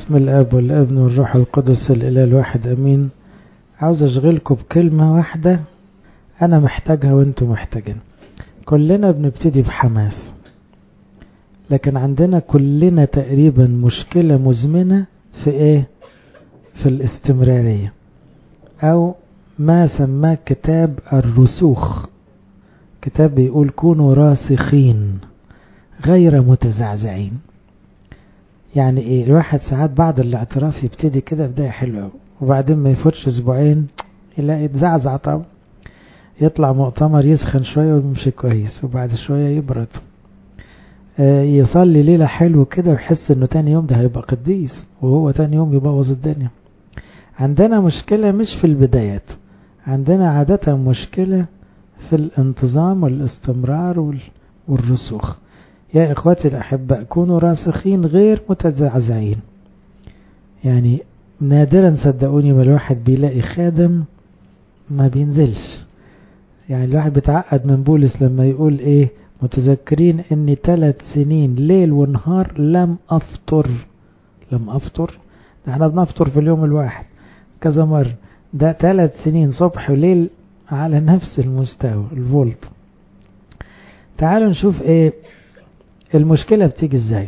باسم الاب والابن والروح القدس الاله الواحد امين عاوز اشغلكم بكلمة واحدة انا محتاجها وانتم محتاجين كلنا بنبتدي بحماس لكن عندنا كلنا تقريبا مشكلة مزمنة في ايه في الاستمرارية او ما سماه كتاب الرسوخ كتاب بيقول كونوا راسخين غير متزعزعين يعني ايه الواحد ساعات بعد الاعتراف يبتدي كده بداية حلوة وبعدين ما يفوتش اسبوعين يلاقي يتزعزع طبعا يطلع مؤتمر يسخن شوية ويمشي كويس وبعد شوية يبرد آه يصلي ليلة حلو كده ويحس انه تاني يوم ده هيبقى قديس وهو تاني يوم يبوظ الدنيا عندنا مشكلة مش في البدايات عندنا عادة مشكلة في الانتظام والاستمرار والرسوخ يا إخواتي الأحباء كونوا راسخين غير متزعزعين يعني نادرا صدقوني ما الواحد بيلاقي خادم ما بينزلش يعني الواحد بيتعقد من بولس لما يقول ايه متذكرين اني ثلاث سنين ليل ونهار لم افطر لم افطر ده احنا بنفطر في اليوم الواحد كذا مرة ده ثلاث سنين صبح وليل على نفس المستوى الفولت تعالوا نشوف ايه المشكلة بتيجي ازاي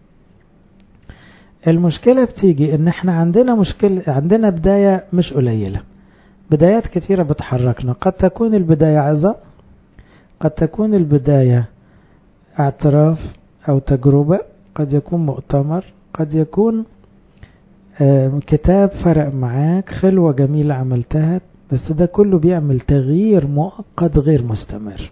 المشكلة بتيجي ان احنا عندنا مشكلة عندنا بداية مش قليلة بدايات كتيرة بتحركنا قد تكون البداية عظة قد تكون البداية اعتراف او تجربة قد يكون مؤتمر قد يكون آه كتاب فرق معاك خلوة جميلة عملتها بس ده كله بيعمل تغيير مؤقت غير مستمر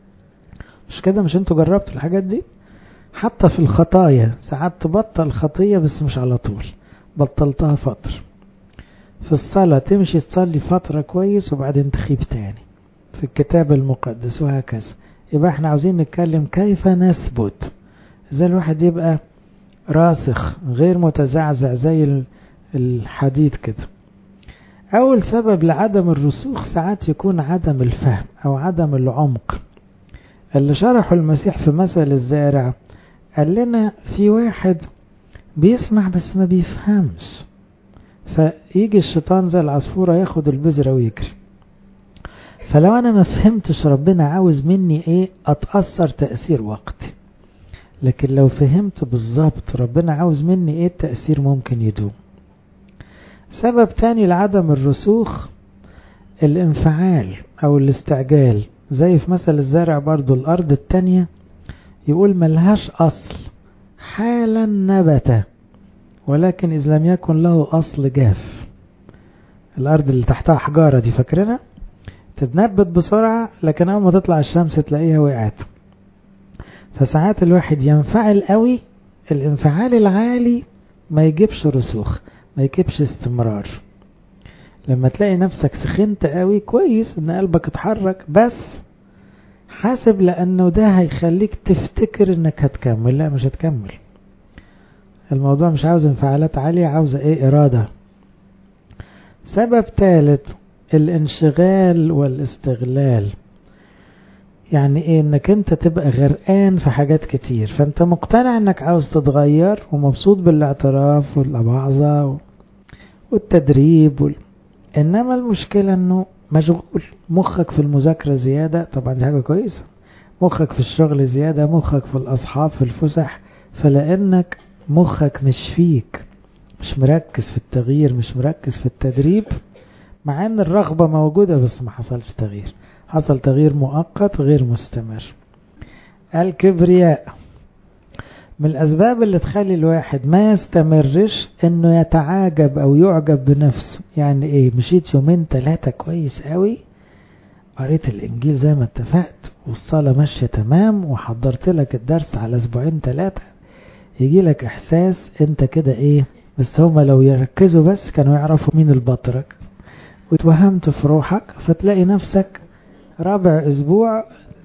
مش كده مش انتوا جربتوا الحاجات دي حتى في الخطايا ساعات تبطل خطية بس مش على طول بطلتها فترة في الصلاة تمشي تصلي فترة كويس وبعدين تخيب تاني في الكتاب المقدس وهكذا يبقى احنا عاوزين نتكلم كيف نثبت ازاي الواحد يبقى راسخ غير متزعزع زي الحديد كده اول سبب لعدم الرسوخ ساعات يكون عدم الفهم او عدم العمق اللي شرحه المسيح في مثل الزارع قال لنا في واحد بيسمع بس ما بيفهمش فيجي الشيطان زي العصفورة ياخد البذرة ويجري فلو انا ما فهمتش ربنا عاوز مني ايه اتأثر تأثير وقتي لكن لو فهمت بالظبط ربنا عاوز مني ايه التأثير ممكن يدوم سبب تاني لعدم الرسوخ الانفعال او الاستعجال زي في مثل الزارع برضو الارض التانية يقول ملهاش اصل حالا نبت ولكن اذ لم يكن له اصل جاف الارض اللي تحتها حجارة دي فاكرينها تتنبت بسرعة لكن اول ما تطلع الشمس تلاقيها وقعت فساعات الواحد ينفعل قوي الانفعال العالي ما يجيبش رسوخ ما يجيبش استمرار لما تلاقي نفسك سخنت قوي كويس ان قلبك اتحرك بس حاسب لانه ده هيخليك تفتكر انك هتكمل لا مش هتكمل الموضوع مش عاوز انفعالات عالية عاوزة ايه ارادة سبب ثالث الانشغال والاستغلال يعني ايه انك انت تبقى غرقان في حاجات كتير فانت مقتنع انك عاوز تتغير ومبسوط بالاعتراف والوعظة والتدريب وال... انما المشكلة انه مشغول مخك في المذاكرة زيادة طبعا دي حاجة كويسة مخك في الشغل زيادة مخك في الاصحاب في الفسح فلانك مخك مش فيك مش مركز في التغيير مش مركز في التدريب مع ان الرغبة موجودة بس ما حصلش تغيير حصل تغيير مؤقت غير مستمر الكبرياء من الأسباب اللي تخلي الواحد ما يستمرش إنه يتعاجب أو يعجب بنفسه يعني إيه مشيت يومين ثلاثة كويس قوي قريت الإنجيل زي ما اتفقت والصلاة ماشية تمام وحضرت لك الدرس على أسبوعين ثلاثة يجي لك إحساس أنت كده إيه بس هما لو يركزوا بس كانوا يعرفوا مين البطرك وتوهمت في روحك فتلاقي نفسك رابع أسبوع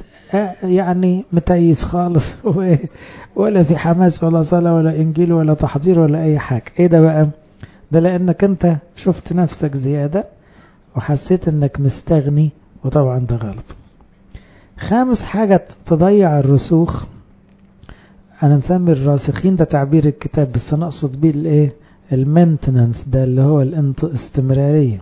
يعني متيس خالص ولا في حماس ولا صلاة ولا إنجيل ولا تحضير ولا أي حاجة إيه ده بقى ده لأنك أنت شفت نفسك زيادة وحسيت أنك مستغني وطبعا ده غلط خامس حاجة تضيع الرسوخ أنا مسمي الراسخين ده تعبير الكتاب بس أنا أقصد بيه الإيه المينتننس ده اللي هو الاستمرارية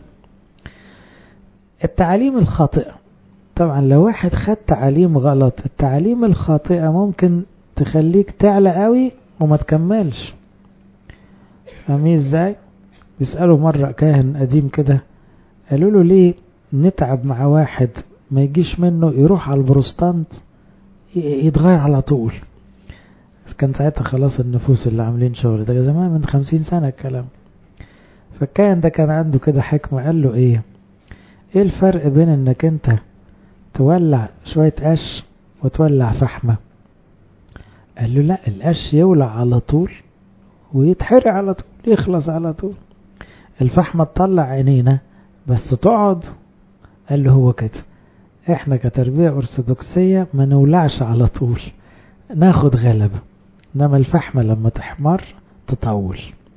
التعليم الخاطئة طبعا لو واحد خد تعليم غلط التعليم الخاطئة ممكن تخليك تعلى قوي وما تكملش فاهمين ازاي بيسألوا مرة كاهن قديم كده قالوا له ليه نتعب مع واحد ما يجيش منه يروح على البروستانت يتغير على طول كان ساعتها خلاص النفوس اللي عاملين شغل ده زمان من خمسين سنة الكلام فكان ده كان عنده كده حكمة قال له ايه ايه الفرق بين انك انت تولع شوية قش وتولع فحمة قال له لا القش يولع على طول ويتحرق على طول يخلص على طول الفحمة تطلع عينينا بس تقعد قال له هو كده احنا كتربية ارثوذكسية ما نولعش على طول ناخد غلبة انما الفحمة لما تحمر تطول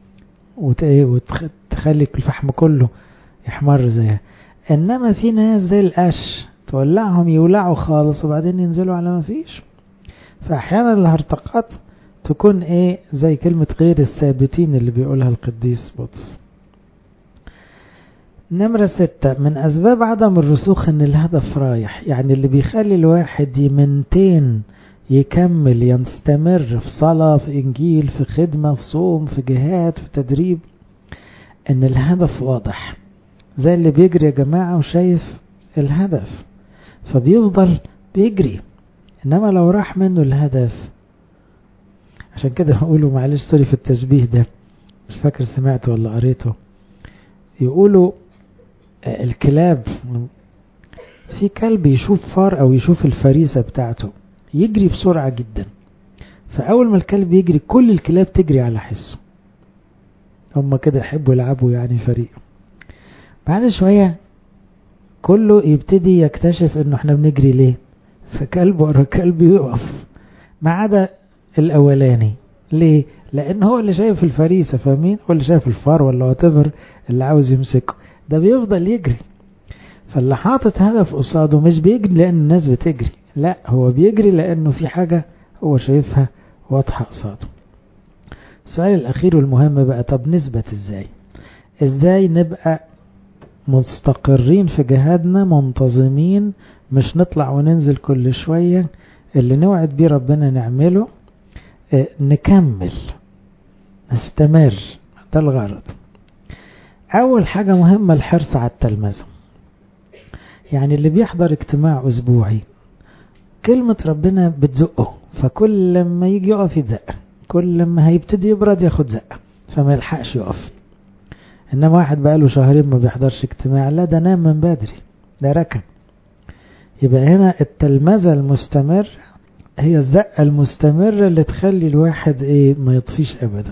وتخلي الفحم كله يحمر زيها انما في ناس زي القش تولعهم يولعوا خالص وبعدين ينزلوا على ما فيش فاحيانا الهرطقات تكون ايه زي كلمة غير الثابتين اللي بيقولها القديس بطرس نمرة ستة من أسباب عدم الرسوخ إن الهدف رايح يعني اللي بيخلي الواحد يمنتين يكمل يستمر في صلاة في إنجيل في خدمة في صوم في جهاد في تدريب إن الهدف واضح زي اللي بيجري يا جماعة وشايف الهدف فبيفضل بيجري إنما لو راح منه الهدف عشان كده بقولوا معلش سوري في التشبيه ده مش فاكر سمعته ولا قريته يقولوا الكلاب في كلب يشوف فار او يشوف الفريسة بتاعته يجري بسرعة جدا فاول ما الكلب يجري كل الكلاب تجري على حسه هما كده يحبوا يلعبوا يعني فريق بعد شوية كله يبتدي يكتشف انه احنا بنجري ليه فكلب ورا كلب يقف ما عدا الاولاني ليه لان هو اللي شايف الفريسة فاهمين هو اللي شايف الفار ولا واتيفر اللي عاوز يمسكه ده بيفضل يجري فاللي حاطط هدف قصاده مش بيجري لان الناس بتجري لا هو بيجري لانه في حاجة هو شايفها واضحة قصاده السؤال الاخير والمهم بقى طب نثبت ازاي ازاي نبقى مستقرين في جهادنا منتظمين مش نطلع وننزل كل شوية اللي نوعد بيه ربنا نعمله اه نكمل نستمر ده الغرض أول حاجة مهمة الحرص على التلمذة يعني اللي بيحضر اجتماع أسبوعي كلمة ربنا بتزقه فكل لما يجي يقف يتزق كل لما هيبتدي يبرد ياخد زقة فما يلحقش يقف إنما واحد بقاله شهرين ما بيحضرش اجتماع لا ده نام من بدري ده ركن يبقى هنا التلمذة المستمر هي الزقة المستمرة اللي تخلي الواحد ايه ما يطفيش ابدا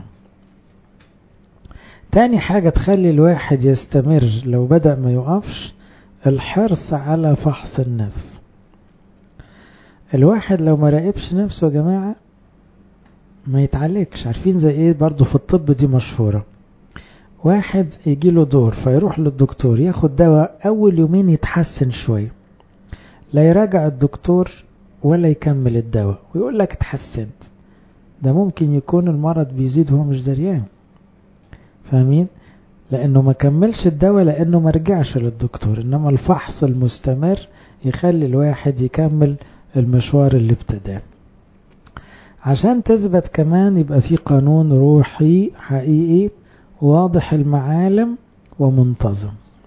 تاني حاجة تخلي الواحد يستمر لو بدأ ما يقفش الحرص على فحص النفس الواحد لو ما راقبش نفسه يا جماعة ما يتعالجش عارفين زي ايه برضو في الطب دي مشهورة واحد يجي له دور فيروح للدكتور ياخد دواء اول يومين يتحسن شوية لا يراجع الدكتور ولا يكمل الدواء ويقول لك اتحسنت ده ممكن يكون المرض بيزيد وهو مش دريان فاهمين لانه ما كملش الدواء لانه ما رجعش للدكتور انما الفحص المستمر يخلي الواحد يكمل المشوار اللي ابتداه عشان تثبت كمان يبقى في قانون روحي حقيقي واضح المعالم ومنتظم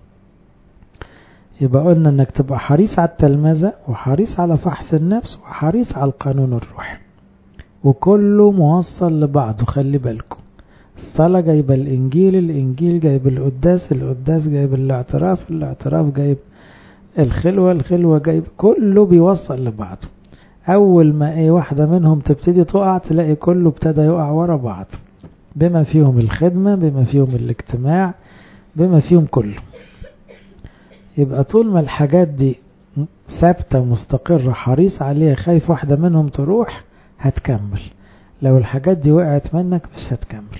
يبقى قلنا انك تبقى حريص على التلمذة وحريص على فحص النفس وحريص على القانون الروحي وكله موصل لبعضه خلي بالكم الصلاة جايبة الإنجيل الإنجيل جايب القداس القداس جايب الاعتراف الاعتراف جايب الخلوة الخلوة جايب كله بيوصل لبعضه أول ما أي واحدة منهم تبتدي تقع تلاقي كله ابتدى يقع ورا بعض بما فيهم الخدمة بما فيهم الاجتماع بما فيهم كله يبقى طول ما الحاجات دي ثابتة مستقرة حريص عليها خايف واحدة منهم تروح هتكمل لو الحاجات دي وقعت منك مش هتكمل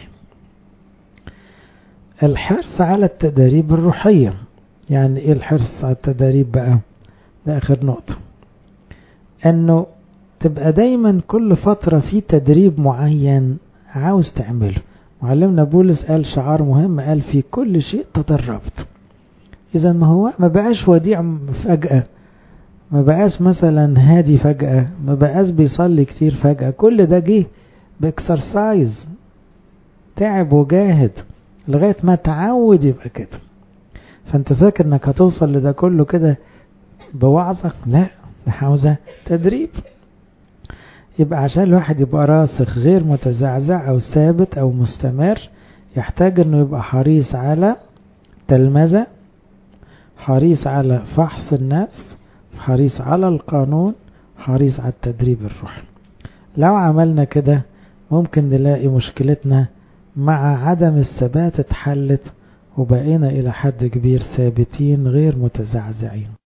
الحرص على التدريب الروحية يعني ايه الحرص على التدريب بقى ده اخر نقطة انه تبقى دايما كل فترة في تدريب معين عاوز تعمله معلمنا بولس قال شعار مهم قال في كل شيء تدربت إذا ما هو ما بقاش وديع فجأة ما بقاش مثلا هادي فجأة ما بقاش بيصلي كتير فجأة كل ده جه باكسرسايز تعب وجاهد لغاية ما تعود يبقى كده فانت فاكر انك هتوصل لده كله كده بوعظة لا ده عاوزة تدريب يبقى عشان الواحد يبقى راسخ غير متزعزع او ثابت او مستمر يحتاج انه يبقى حريص على تلمذة حريص على فحص النفس حريص على القانون حريص على التدريب الروحي لو عملنا كده ممكن نلاقي مشكلتنا مع عدم الثبات اتحلت وبقينا إلى حد كبير ثابتين غير متزعزعين